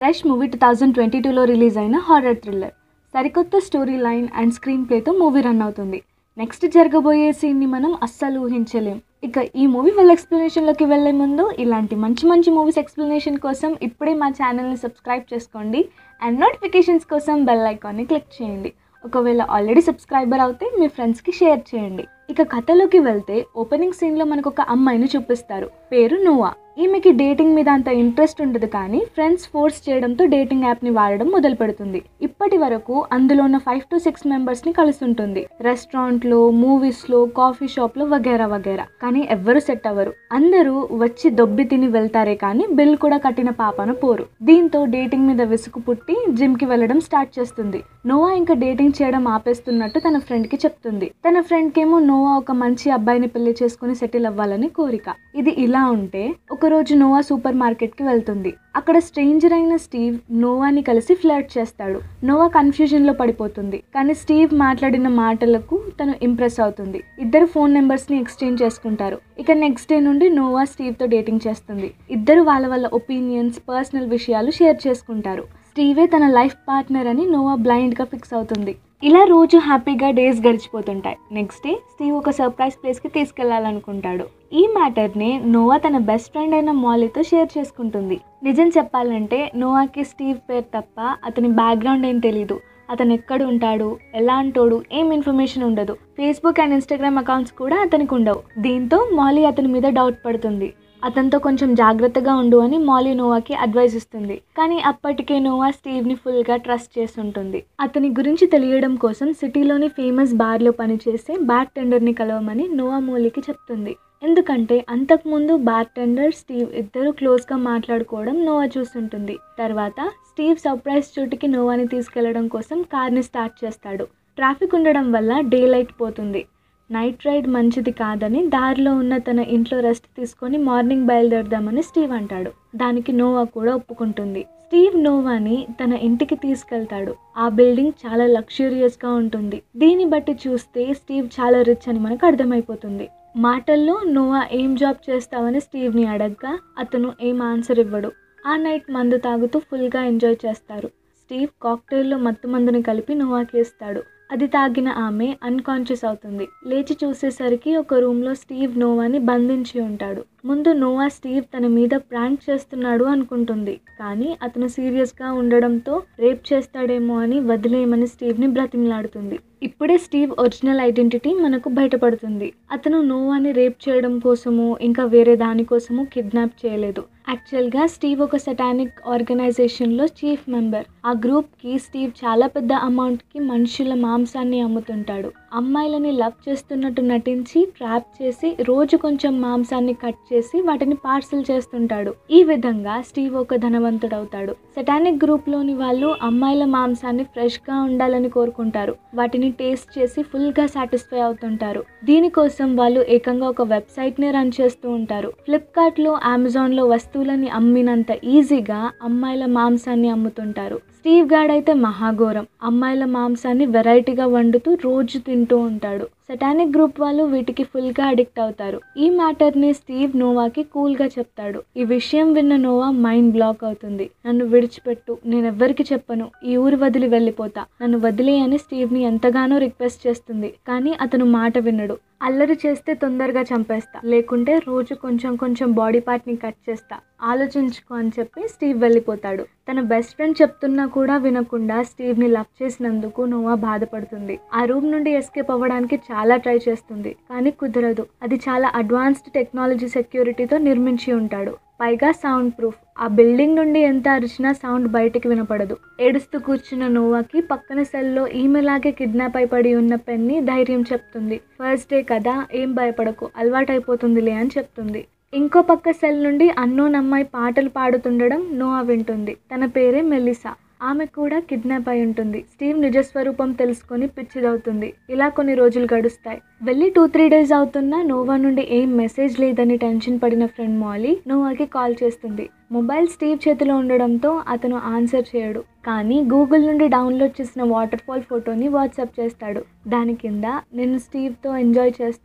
rush movie two thousand twenty టూలో release అయిన horror thriller సరికొత్త స్టోరీ లైన్ అండ్ స్క్రీన్ ప్లేతో మూవీ రన్ అవుతుంది నెక్స్ట్ జరగబోయే సీన్ని మనం అస్సలు ఊహించలేం ఇక ఈ మూవీ వాళ్ళ ఎక్స్ప్లెనేషన్లోకి వెళ్ళే ముందు ఇలాంటి మంచి మంచి మూవీస్ ఎక్స్ప్లెనేషన్ కోసం ఇప్పుడే మా ఛానల్ని సబ్స్క్రైబ్ చేసుకోండి అండ్ నోటిఫికేషన్స్ కోసం బెల్ ఐకాన్ని క్లిక్ చేయండి ఒకవేళ ఆల్రెడీ సబ్స్క్రైబర్ అవుతే మీ ఫ్రెండ్స్కి షేర్ చేయండి ఇక కథలోకి వెళ్తే ఓపెనింగ్ సీన్లో మనకు ఒక అమ్మాయిని చూపిస్తారు పేరు నోవా ఈమెకి డేటింగ్ మీద అంత ఇంట్రెస్ట్ ఉండదు కానీ ఫ్రెండ్స్ ఫోర్స్ చేయడంతో డేటింగ్ యాప్ని వాడడం మొదలు పెడుతుంది ఇప్పటి వరకు అందులో ఉన్న ఫైవ్ టు సిక్స్ మెంబర్స్ని కలుస్తుంటుంది రెస్టారెంట్లో మూవీస్లో కాఫీ షాప్లో వగేరా వగేరా కానీ ఎవ్వరు సెట్ అవ్వరు అందరూ వచ్చి దొబ్బి తిని వెళ్తారే కానీ బిల్ కూడా కట్టిన పాపన పోరు దీంతో డేటింగ్ మీద విసుగు పుట్టి జిమ్కి వెళ్ళడం స్టార్ట్ చేస్తుంది నోవా ఇంకా డేటింగ్ చేయడం ఆపేస్తున్నట్టు తన ఫ్రెండ్కి చెప్తుంది తన ఫ్రెండ్కేమో నోవా ఒక మంచి అబ్బాయిని పెళ్లి చేసుకుని సెటిల్ అవ్వాలని కోరిక ఇది ఇలా ఉంటే ఒకరోజు నోవా సూపర్ మార్కెట్కి వెళ్తుంది అక్కడ స్ట్రేంజర్ అయిన స్టీవ్ నోవాని కలిసి ఫ్లర్ట్ చేస్తాడు నోవా కన్ఫ్యూజన్లో పడిపోతుంది కానీ స్టీవ్ మాట్లాడిన మాటలకు తను ఇంప్రెస్ అవుతుంది ఇద్దరు ఫోన్ నెంబర్స్ని ఎక్స్చేంజ్ చేసుకుంటారు ఇక నెక్స్ట్ డే నుండి నోవా స్టీవ్తో డేటింగ్ చేస్తుంది ఇద్దరు వాళ్ళ వాళ్ళ ఒపీనియన్స్ పర్సనల్ విషయాలు షేర్ చేసుకుంటారు స్టీవే తన లైఫ్ పార్ట్నర్ అని నోవా బ్లైండ్గా ఫిక్స్ అవుతుంది ఇలా రోజు హ్యాపీగా డేస్ గడిచిపోతుంటాయి నెక్స్ట్ డే స్టీవ్ ఒక సర్ప్రైజ్ ప్లేస్కి తీసుకెళ్లాలనుకుంటాడు ఈ మ్యాటర్ని నోవా తన బెస్ట్ ఫ్రెండ్ అయిన మాలీతో షేర్ చేసుకుంటుంది నిజం చెప్పాలంటే నోవాకి స్టీవ్ పేరు తప్ప అతని బ్యాక్గ్రౌండ్ ఏం తెలీదు అతను ఎక్కడ ఉంటాడు ఎలాంటోడు ఏం ఇన్ఫర్మేషన్ ఉండదు ఫేస్బుక్ అండ్ ఇన్స్టాగ్రామ్ అకౌంట్స్ కూడా అతనికి ఉండవు దీంతో మాలీ అతని మీద డౌట్ పడుతుంది అతనితో కొంచెం జాగ్రత్తగా ఉండు అని మాలీ నోవాకి అడ్వైస్ ఇస్తుంది కానీ అప్పటికే నోవా స్టీవ్ని ఫుల్గా ట్రస్ట్ చేసి ఉంటుంది అతని గురించి తెలియడం కోసం సిటీలోని ఫేమస్ బార్లో పనిచేసే బార్ టెండర్ని కలవమని నోవా మోలీకి చెప్తుంది ఎందుకంటే అంతకుముందు బార్ టెండర్ స్టీవ్ ఇద్దరు క్లోజ్గా మాట్లాడుకోవడం నోవా చూస్తుంటుంది తర్వాత స్టీవ్ సర్ప్రైజ్ చోటుకి నోవాని తీసుకెళ్లడం కోసం కార్ని స్టార్ట్ చేస్తాడు ట్రాఫిక్ ఉండడం వల్ల డే లైట్ పోతుంది నైట్ రైడ్ మంచిది కాదని దారిలో ఉన్న తన ఇంట్లో రెస్ట్ తీసుకొని మార్నింగ్ బయలుదేరదామని స్టీవ్ అంటాడు దానికి నోవా కూడా ఒప్పుకుంటుంది స్టీవ్ నోవాని తన ఇంటికి తీసుకెళ్తాడు ఆ బిల్డింగ్ చాలా లగ్జూరియస్గా ఉంటుంది దీన్ని బట్టి చూస్తే స్టీవ్ చాలా రిచ్ అని మనకు అర్థమైపోతుంది మాటల్లో నోవా ఏం జాబ్ చేస్తావని స్టీవ్ని అడగ్గా అతను ఏం ఆన్సర్ ఇవ్వడు ఆ నైట్ మందు తాగుతూ ఫుల్గా ఎంజాయ్ చేస్తారు స్టీవ్ కాక్టైల్లో మత్తు మందుని కలిపి నోవాకి ఇస్తాడు అది తాగిన ఆమె అన్కాన్షియస్ అవుతుంది లేచి చూసేసరికి ఒక రూమ్లో స్టీవ్ నోవాని బంధించి ఉంటాడు ముందు నోవా స్టీవ్ తన మీద ప్రాంక్ చేస్తున్నాడు అనుకుంటుంది కానీ అతను సీరియస్గా ఉండడంతో రేప్ చేస్తాడేమో అని వదిలేయమని స్టీవ్ని బ్రతిమలాడుతుంది ఇప్పుడే స్టీవ్ ఒరిజినల్ ఐడెంటిటీ మనకు బయటపడుతుంది అతను నోవాని రేప్ చేయడం కోసమో ఇంకా వేరే దానికోసమో కిడ్నాప్ చేయలేదు యాక్చువల్గా స్టీవ్ ఒక సటానిక్ ఆర్గనైజేషన్లో చీఫ్ మెంబర్ ఆ గ్రూప్కి స్టీవ్ చాలా పెద్ద అమౌంట్కి మనుషుల మాంసాన్ని అమ్ముతుంటాడు అమ్మాయిలని లవ్ చేస్తున్నట్టు నటించి ట్రాప్ చేసి రోజు కొంచెం మాంసాన్ని కట్ చేసి వాటిని పార్సల్ చేస్తుంటాడు ఈ విధంగా స్టీవ్ ఒక ధనవంతుడవుతాడు సటానిక్ గ్రూప్లోని వాళ్ళు అమ్మాయిల మాంసాన్ని ఫ్రెష్గా ఉండాలని కోరుకుంటారు వాటిని టేస్ట్ చేసి ఫుల్గా సాటిస్ఫై అవుతుంటారు దీనికోసం వాళ్ళు ఏకంగా ఒక వెబ్సైట్ని రన్ చేస్తూ ఉంటారు ఫ్లిప్కార్ట్లో అమెజాన్లో వస్తువులని అమ్మినంత ఈజీగా అమ్మాయిల మాంసాన్ని అమ్ముతుంటారు స్టీవ్ గాడ్ అయితే మహాఘోరం అమ్మాయిల మాంసాన్ని వెరైటీగా వండుతూ రోజు తింటూ ఉంటాడు సటానిక్ గ్రూప్ వాళ్ళు వీటికి ఫుల్గా అడిక్ట్ అవుతారు ఈ మ్యాటర్ని స్టీవ్ నోవాకి కూల్గా చెప్తాడు ఈ విషయం విన్న నోవా మైండ్ బ్లాక్ అవుతుంది నన్ను విడిచిపెట్టు నేను ఎవ్వరికి చెప్పను ఈ ఊరు వదిలి వెళ్ళిపోతా నన్ను వదిలే అని స్టీవ్ని ఎంతగానో రిక్వెస్ట్ చేస్తుంది కానీ అతను మాట వినడు అల్లరి చేస్తే తొందరగా చంపేస్తా లేకుంటే రోజు కొంచెం కొంచెం బాడీ పార్ట్ని కట్ చేస్తా ఆలోచించుకో అని చెప్పి స్టీవ్ వెళ్ళిపోతాడు తన బెస్ట్ ఫ్రెండ్ చెప్తున్నా కూడా వినకుండా స్టీవ్ని లవ్ చేసినందుకు నోవా బాధపడుతుంది ఆ రూమ్ నుండి ఎస్కేప్ అవ్వడానికి చాలా ట్రై చేస్తుంది కానీ కుదరదు అది చాలా అడ్వాన్స్డ్ టెక్నాలజీ సెక్యూరిటీతో నిర్మించి ఉంటాడు పైగా సౌండ్ ప్రూఫ్ ఆ బిల్డింగ్ నుండి ఎంత అరిచినా సౌండ్ బయటికి వినపడదు ఏడుస్తూ కూర్చున్న నోవాకి పక్కన సెల్లో ఈమెలాగే కిడ్నాప్ అయి పడి ఉన్న పెన్ని ధైర్యం చెప్తుంది ఫస్ట్ డే కదా ఏం భయపడకు అలవాటైపోతుందిలే అని చెప్తుంది ఇంకో పక్క సెల్ నుండి అన్నోన్ అమ్మాయి పాటలు పాడుతుండడం నోవా వింటుంది తన పేరే మెలిసా ఆమె కూడా కిడ్నాప్ అయి ఉంటుంది స్టీవ్ నిజస్వరూపం తెలుసుకొని పిచ్చిదవుతుంది ఇలా కొన్ని రోజులు గడుస్తాయి వెళ్ళి టూ త్రీ డేస్ అవుతున్నా నోవా నుండి ఏం మెసేజ్ లేదని టెన్షన్ పడిన ఫ్రెండ్ మాలీ నోవాకి కాల్ చేస్తుంది మొబైల్ స్టీవ్ చేతిలో ఉండడంతో అతను ఆన్సర్ చేయడు కానీ గూగుల్ నుండి డౌన్లోడ్ చేసిన వాటర్ ఫాల్ ఫోటోని వాట్సాప్ చేస్తాడు దాని కింద నేను స్టీవ్తో ఎంజాయ్ చేస్తున్నా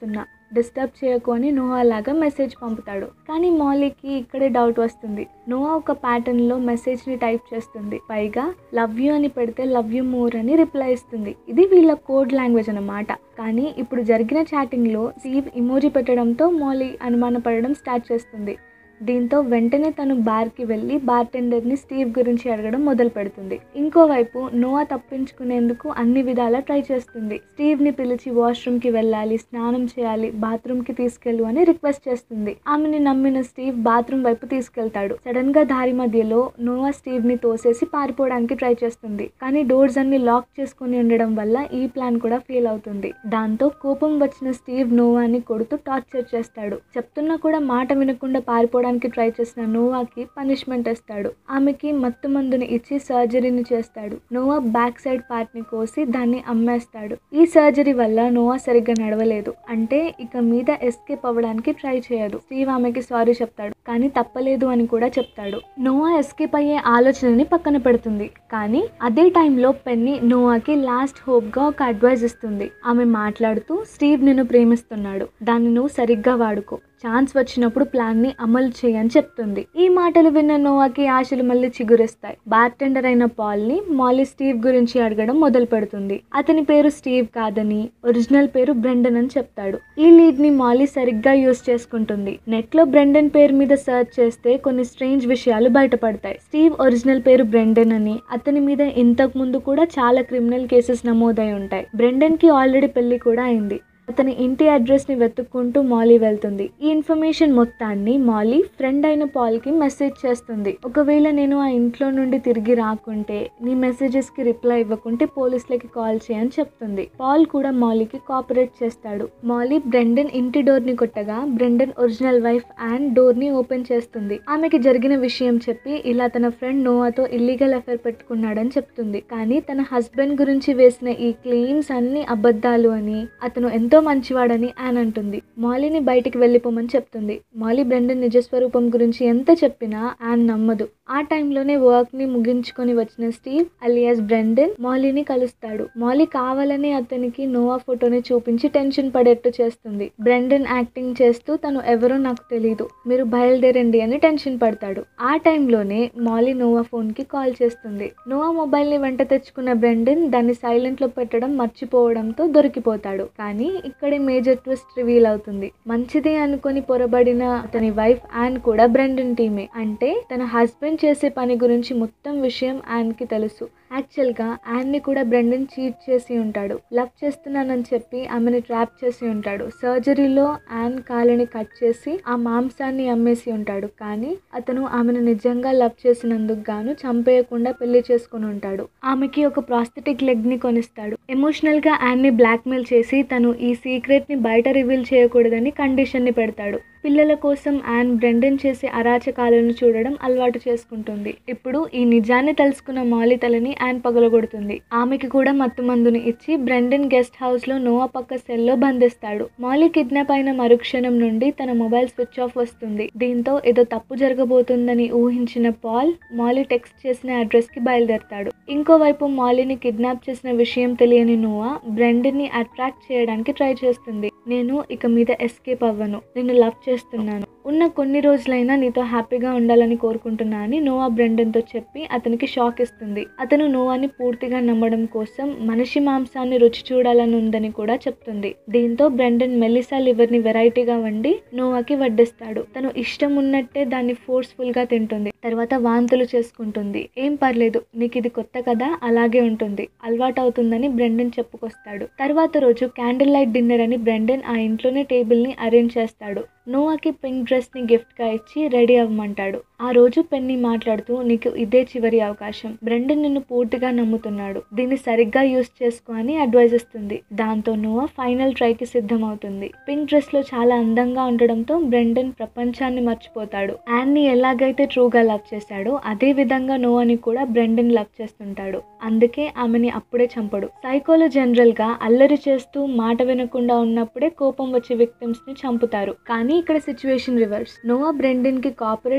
డిస్టర్బ్ చేయకు అని నోవా లాగా మెసేజ్ పంపుతాడు కానీ మాలీకి ఇక్కడే డౌట్ వస్తుంది నోవా ఒక ప్యాటర్న్ లో మెసేజ్ ని టైప్ చేస్తుంది పైగా లవ్ యూ అని పెడితే లవ్ యూ మోర్ అని రిప్లై ఇస్తుంది ఇది వీళ్ళ కోడ్ లాంగ్వేజ్ అన్నమాట కానీ ఇప్పుడు జరిగిన చాటింగ్ లో స్టీవ్ ఇమోజీ పెట్టడంతో మాలీ అనుమానపడడం స్టార్ట్ చేస్తుంది దీంతో వెంటనే తను బార్కి వెళ్ళి బార్టెండర్ని స్టీవ్ గురించి అడగడం మొదలు పెడుతుంది ఇంకోవైపు నోవా తప్పించుకునేందుకు అన్ని విధాలా ట్రై చేస్తుంది స్టీవ్ని పిలిచి వాష్రూమ్కి వెళ్ళాలి స్నానం చేయాలి బాత్రూమ్కి తీసుకెళ్ళు అని రిక్వెస్ట్ చేస్తుంది ఆమెని నమ్మిన స్టీవ్ బాత్రూమ్ వైపు తీసుకెళ్తాడు సడన్ గా దారి మధ్యలో నోవా స్టీవ్ని తోసేసి పారిపోవడానికి ట్రై చేస్తుంది కానీ డోర్స్ అన్ని లాక్ చేసుకుని ఉండడం వల్ల ఈ ప్లాన్ కూడా ఫెయిల్ అవుతుంది దాంతో కోపం వచ్చిన స్టీవ్ నోవాని కొడుతూ టార్చర్ చేస్తాడు చెప్తున్నా కూడా మాట వినకుండా పారిపోవడానికి ట్రై చేసిన నోవాకి పనిష్మెంట్ ఇస్తాడు ఆమెకి మత్తు మందుని ఇచ్చి సర్జరీని చేస్తాడు నోవా బ్యాక్ సైడ్ పార్ట్ ని కోసి దాన్ని అమ్మేస్తాడు ఈ సర్జరీ వల్ల నోవా సరిగ్గా నడవలేదు అంటే ఇక మీద ఎస్కేప్ అవ్వడానికి ట్రై చేయదు స్టీవ్ ఆమెకి సారీ చెప్తాడు కానీ తప్పలేదు అని కూడా చెప్తాడు నోవా ఎస్కేప్ అయ్యే ఆలోచనని పక్కన పెడుతుంది కానీ అదే టైంలో పెన్ని నోవాకి లాస్ట్ హోప్ గా ఒక అడ్వైస్ ఇస్తుంది ఆమె మాట్లాడుతూ స్టీవ్ నిన్ను ప్రేమిస్తున్నాడు దాన్ని నువ్వు సరిగ్గా వాడుకో ఛాన్స్ వచ్చినప్పుడు ప్లాన్ ని అమలు చేయని చెప్తుంది ఈ మాటలు విన్న నోవాకి ఆశలు మళ్ళీ చిగురిస్తాయి బార్టెండర్ అయిన పాల్ ని మాలీ స్టీవ్ గురించి అడగడం మొదలు పెడుతుంది అతని పేరు స్టీవ్ కాదని ఒరిజినల్ పేరు బ్రెండన్ అని చెప్తాడు ఈ లీడ్ ని మాలీ సరిగ్గా యూస్ చేసుకుంటుంది నెట్ లో బ్రెండన్ పేరు మీద సెర్చ్ చేస్తే కొన్ని స్ట్రేంజ్ విషయాలు బయటపడతాయి స్టీవ్ ఒరిజినల్ పేరు బ్రెండన్ అని అతని మీద ఇంతకు ముందు కూడా చాలా క్రిమినల్ కేసెస్ నమోదై ఉంటాయి బ్రెండన్ కి ఆల్రెడీ పెళ్లి కూడా అయింది అతని ఇంటి అడ్రస్ ని వెతుక్కుంటూ మాలీ వెళ్తుంది ఈ ఇన్ఫర్మేషన్ మొత్తాన్ని మాలీ ఫ్రెండ్ అయిన పాల్ కి మెసేజ్ చేస్తుంది ఒకవేళ నేను ఆ ఇంట్లో నుండి తిరిగి రాకుంటే నీ మెసేజెస్ కి రిప్లై ఇవ్వకుంటే పోలీసులకి కాల్ చేయని చెప్తుంది పాల్ కూడా మాలీకి కోఆపరేట్ చేస్తాడు మాలీ బ్రెండన్ ఇంటి డోర్ ని కొట్టగా Brendan original wife and door ని ఓపెన్ చేస్తుంది ఆమెకి జరిగిన విషయం చెప్పి ఇలా తన ఫ్రెండ్ నోవాతో ఇల్లీగల్ అఫేర్ పెట్టుకున్నాడని చెప్తుంది కానీ తన హస్బెండ్ గురించి వేసిన ఈ క్లెయిమ్స్ అన్ని అబద్ధాలు అని అతను ఎంతో మంచివాడని యాన్ అంటుంది మాలీని బయటికి వెళ్ళిపోమని చెప్తుంది మాలీ బ్రెండన్ నిజస్వరూపం గురించి ఎంత చెప్పినా యాన్ నమ్మదు ఆ టైంలోనే వర్క్ ని ముగించుకొని వచ్చిన స్టీవ్ అలియాస్ బ్రెండన్ మాలీని కలుస్తాడు మాలీ కావాలని అతనికి నోవా ఫోటోని చూపించి టెన్షన్ పడేట్టు చేస్తుంది బ్రెండన్ యాక్టింగ్ చేస్తూ తను ఎవరో నాకు తెలియదు మీరు బయలుదేరండి అని టెన్షన్ పడతాడు ఆ టైంలోనే మాలీ నోవా ఫోన్ కి కాల్ చేస్తుంది నోవా మొబైల్ ని వెంట తెచ్చుకున్న బ్రెండన్ దాన్ని సైలెంట్ లో పెట్టడం మర్చిపోవడంతో దొరికిపోతాడు కానీ ఇక్కడే మేజర్ ట్విస్ట్ రివీల్ అవుతుంది మంచిది అనుకొని పొరబడిన అతని వైఫ్ యాన్ కూడా బ్రెండన్ టీమే అంటే తన హస్బెండ్ చేసే పని గురించి మొత్తం విషయం యాన్ కి తెలుసు యాక్చువల్ గా యాన్ ని కూడా బ్రెండన్ చీట్ చేసి ఉంటాడు లవ్ చేస్తున్నానని చెప్పి ఆమెను ట్రాప్ చేసి ఉంటాడు సర్జరీలో యాన్ కాలుని కట్ చేసి ఆ మాంసాన్ని అమ్మేసి ఉంటాడు కానీ అతను ఆమెను నిజంగా లవ్ చేసినందుకు గాను చంపేయకుండా పెళ్లి చేసుకుని ఉంటాడు ఆమెకి ఒక ప్రాస్థెటిక్ లెగ్ ని కొనిస్తాడు ఎమోషనల్ గా యాన్ ని బ్లాక్మెయిల్ చేసి తను ఈ సీక్రెట్ ని బయట రివీల్ చేయకూడదని కండిషన్ ని పెడతాడు పిల్లల కోసం యాన్ బ్రెండన్ చేసే అరాచకాలను చూడడం అలవాటు చేసుకుంటుంది ఇప్పుడు ఈ నిజాన్ని తెలుసుకున్న మాలి తలని యాన్ పగలగొడుతుంది ఆమెకి కూడా మత్తు మందుని ఇచ్చి బ్రెండన్ గెస్ట్ హౌస్ లో నోవా పక్క సెల్లో బంధిస్తాడు మాలి కిడ్నాప్ అయిన మరుక్షణం నుండి తన మొబైల్ స్విచ్ ఆఫ్ వస్తుంది దీంతో ఏదో తప్పు జరగబోతుందని ఊహించిన పాల్ మాలి టెక్స్ట్ చేసిన అడ్రస్ కి బయలుదేరతాడు ఇంకోవైపు మాలిని కిడ్నాప్ చేసిన విషయం తెలియని నోవా బ్రెండన్ ని అట్రాక్ట్ చేయడానికి ట్రై చేస్తుంది నేను ఇక మీద ఎస్కేప్ అవ్వను నిన్ను లవ్ చేస్తున్నాను ఉన్న కొన్ని రోజులైనా నీతో హ్యాపీగా ఉండాలని కోరుకుంటున్నా అని నోవా బ్రెండన్తో చెప్పి అతనికి షాక్ ఇస్తుంది అతను నోవాని పూర్తిగా నమ్మడం కోసం మనిషి మాంసాన్ని రుచి చూడాలని ఉందని కూడా చెప్తుంది దీంతో బ్రెండన్ మెల్లిసా లివర్ ని వెరైటీగా వండి నోవాకి వడ్డిస్తాడు తను ఇష్టం ఉన్నట్టే దాన్ని ఫోర్స్ఫుల్ గా తింటుంది తర్వాత వాంతులు చేసుకుంటుంది ఏం పర్లేదు నీకు ఇది కొత్త కదా అలాగే ఉంటుంది అలవాటు అవుతుందని బ్రెండన్ చెప్పుకొస్తాడు తర్వాత రోజు క్యాండిల్ లైట్ డిన్నర్ అని బ్రెండన్ ఆ ఇంట్లోనే టేబుల్ ని అరేంజ్ చేస్తాడు నోవాకి పింక్ డ్రెస్ ని గిఫ్ట్ గా ఇచ్చి రెడీ అవ్వమంటాడు ఆ రోజు పెన్ని మాట్లాడుతూ నీకు ఇదే చివరి అవకాశం బ్రెండన్ నిన్ను పూర్తిగా నమ్ముతున్నాడు దీన్ని సరిగ్గా యూస్ చేసుకో అని అడ్వైజ్ ఇస్తుంది దాంతో నోవా ఫైనల్ ట్రై కి సిద్ధమవుతుంది పింక్ డ్రెస్ లో చాలా అందంగా ఉండడంతో బ్రెండన్ ప్రపంచాన్ని మర్చిపోతాడు యాన్ ని ఎలాగైతే ట్రూగా లవ్ చేశాడో అదే విధంగా నోవాని కూడా బ్రెండన్ లవ్ చేస్తుంటాడు అందుకే ఆమెని అప్పుడే చంపడు సైకోలో జనరల్ గా అల్లరి చేస్తూ మాట వినకుండా ఉన్నప్పుడే కోపం వచ్చే విక్టిమ్స్ ని చంపుతారు కానీ ఇక్కడ సిచ్యువేషన్ రివర్స్ నోవా బ్రెండన్ కి కోఆపరేట్ చేస్తున్న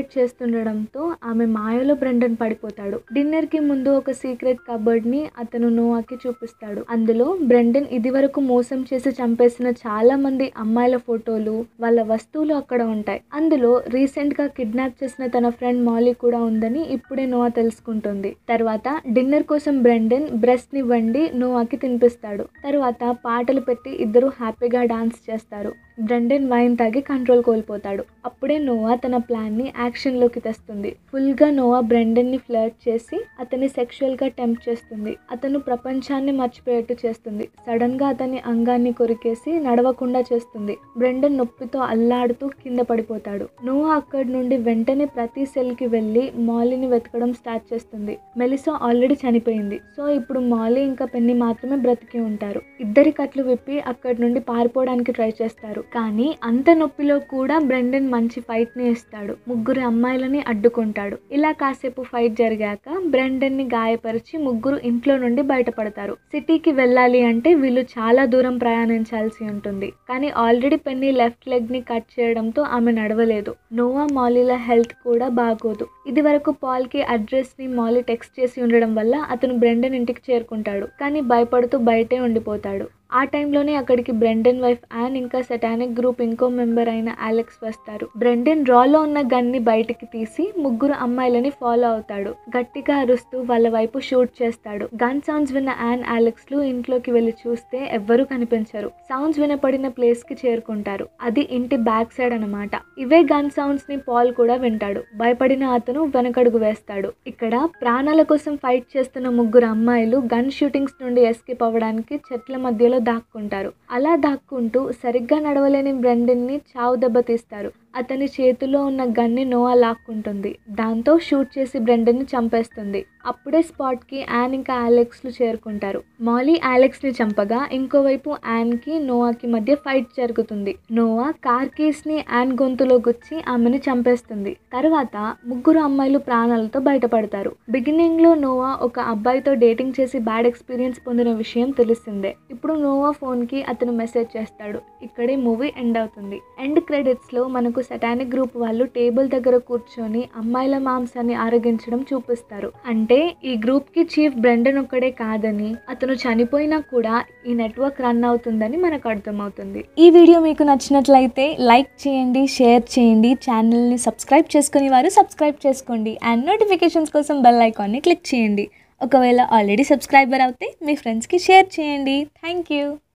ఉండడంతో ఆమె మాయలో బ్రెండన్ పడిపోతాడు డిన్నర్ కి ముందు ఒక సీక్రెట్ కబర్డ్ ని అతను నోవాకి చూపిస్తాడు అందులో బ్రెండన్ ఇదివరకు మోసం చేసి చంపేసిన చాలా మంది అమ్మాయిల ఫోటోలు వాళ్ళ వస్తువులు అక్కడ ఉంటాయి అందులో రీసెంట్ గా కిడ్నాప్ చేసిన తన ఫ్రెండ్ మాలీ కూడా ఉందని ఇప్పుడే నోవా తెలుసుకుంటుంది తర్వాత డిన్నర్ కోసం బ్రెండన్ బ్రెస్ట్ ని వండి నోవాకి తినిపిస్తాడు తర్వాత పాటలు పెట్టి ఇద్దరు హ్యాపీగా డాన్స్ చేస్తారు బ్రెండన్ వైన్ తాగి కంట్రోల్ కోల్పోతాడు అప్పుడే నోవా తన ప్లాన్ ని యాక్షన్ లోకి తెస్తుంది ఫుల్ గా నోవా బ్రెండన్ ని ఫ్లర్ట్ చేసి అతన్ని సెక్షువల్ గా టెంప్ట్ చేస్తుంది అతను ప్రపంచాన్ని మర్చిపోయేట్టు చేస్తుంది సడన్ గా అతని అంగాన్ని కొరికేసి నడవకుండా చేస్తుంది బ్రెండన్ నొప్పితో అల్లాడుతూ కింద పడిపోతాడు నోవా అక్కడి నుండి వెంటనే ప్రతి సెల్ కి వెళ్లి మాలీని వెతకడం స్టార్ట్ చేస్తుంది మెలిసా ఆల్రెడీ చనిపోయింది సో ఇప్పుడు మాలీ ఇంకా పెన్ని మాత్రమే బ్రతికి ఉంటారు ఇద్దరి కట్లు విప్పి అక్కడి నుండి పారిపోవడానికి ట్రై చేస్తారు కానీ అంత నొప్పిలో కూడా బ్రెండన్ మంచి ఫైట్ ని ఇస్తాడు ముగ్గురు అమ్మాయిలని అడ్డుకుంటాడు ఇలా కాసేపు ఫైట్ జరిగాక బ్రెండన్ ని గాయపరిచి ముగ్గురు ఇంట్లో నుండి బయటపడతారు సిటీకి వెళ్ళాలి అంటే వీళ్ళు చాలా దూరం ప్రయాణించాల్సి ఉంటుంది కానీ ఆల్రెడీ పెన్ని లెఫ్ట్ లెగ్ ని కట్ చేయడంతో ఆమె నడవలేదు నోవా మాలీల హెల్త్ కూడా బాగోదు ఇది వరకు పాల్ కి అడ్రస్ ని మాలీ టెక్స్ట్ చేసి ఉండడం వల్ల అతను బ్రెండన్ ఇంటికి చేరుకుంటాడు కానీ భయపడుతూ బయటే ఉండిపోతాడు ఆ టైంలోనే అక్కడికి బ్రెండన్ వైఫ్ యాన్ ఇంకా సెటానిక్ గ్రూప్ ఇంకో మెంబర్ అయిన అలెక్స్ వస్తారు బ్రెండన్ డ్రాలో ఉన్న గన్ ని బయటికి తీసి ముగ్గురు అమ్మాయిలని ఫాలో అవుతాడు గట్టిగా అరుస్తూ వాళ్ళ వైపు షూట్ చేస్తాడు గన్ సౌండ్స్ విన్న యాన్ అలెక్స్ లు ఇంట్లోకి వెళ్లి చూస్తే ఎవ్వరూ కనిపించరు సౌండ్స్ వినపడిన ప్లేస్ కి చేరుకుంటారు అది ఇంటి బ్యాక్ సైడ్ అనమాట ఇవే గన్ సౌండ్స్ ని పాల్ కూడా వింటాడు భయపడిన అతను వెనకడుగు వేస్తాడు ఇక్కడ ప్రాణాల కోసం ఫైట్ చేస్తున్న ముగ్గురు అమ్మాయిలు గన్ షూటింగ్స్ నుండి ఎస్కేప్ అవ్వడానికి చెట్ల మధ్యలో దాక్కుంటారు అలా దాక్కుంటూ సరిగ్గా నడవలేని బ్రెండన్ ని చావు దెబ్బ తీస్తారు అతని చేతిలో ఉన్న గన్ని నోవా లాక్కుంటుంది దాంతో షూట్ చేసి బ్రెండన్ ని చంపేస్తుంది అప్పుడే స్పాట్ కి యాన్ ఇంకా అలెక్స్ లు చేరుకుంటారు మాలీ అలెక్స్ ని చంపగా ఇంకోవైపు యాన్ కి నోవాకి మధ్య ఫైట్ జరుగుతుంది నోవా కార్ కీస్ ని యాన్ గొంతులో గుచ్చి ఆమెను చంపేస్తుంది తర్వాత ముగ్గురు అమ్మాయిలు ప్రాణాలతో బయటపడతారు బిగినింగ్ లో నోవా ఒక అబ్బాయితో డేటింగ్ చేసి బ్యాడ్ ఎక్స్పీరియన్స్ పొందిన విషయం తెలిసిందే ఇప్పుడు నోవా ఫోన్ కి అతను మెసేజ్ చేస్తాడు ఇక్కడే మూవీ ఎండ్ అవుతుంది ఎండ్ క్రెడిట్స్ లో మనకు సెటానిక్ గ్రూప్ వాళ్ళు టేబుల్ దగ్గర కూర్చొని అమ్మాయిల మాంసాన్ని ఆరగించడం చూపిస్తారు అంటే ఈ గ్రూప్ కి చీఫ్ బ్రెండన్ ఒక్కడే కాదని అతను చనిపోయినా కూడా ఈ నెట్వర్క్ రన్ అవుతుందని మనకు అర్థమవుతుంది ఈ వీడియో మీకు నచ్చినట్లయితే లైక్ చేయండి షేర్ చేయండి ఛానల్ని సబ్స్క్రైబ్ చేసుకుని వారు సబ్స్క్రైబ్ చేసుకోండి అండ్ నోటిఫికేషన్స్ కోసం బెల్ ఐకాన్ని క్లిక్ చేయండి ఒకవేళ ఆల్రెడీ సబ్స్క్రైబర్ అవుతే మీ ఫ్రెండ్స్కి షేర్ చేయండి థ్యాంక్ యూ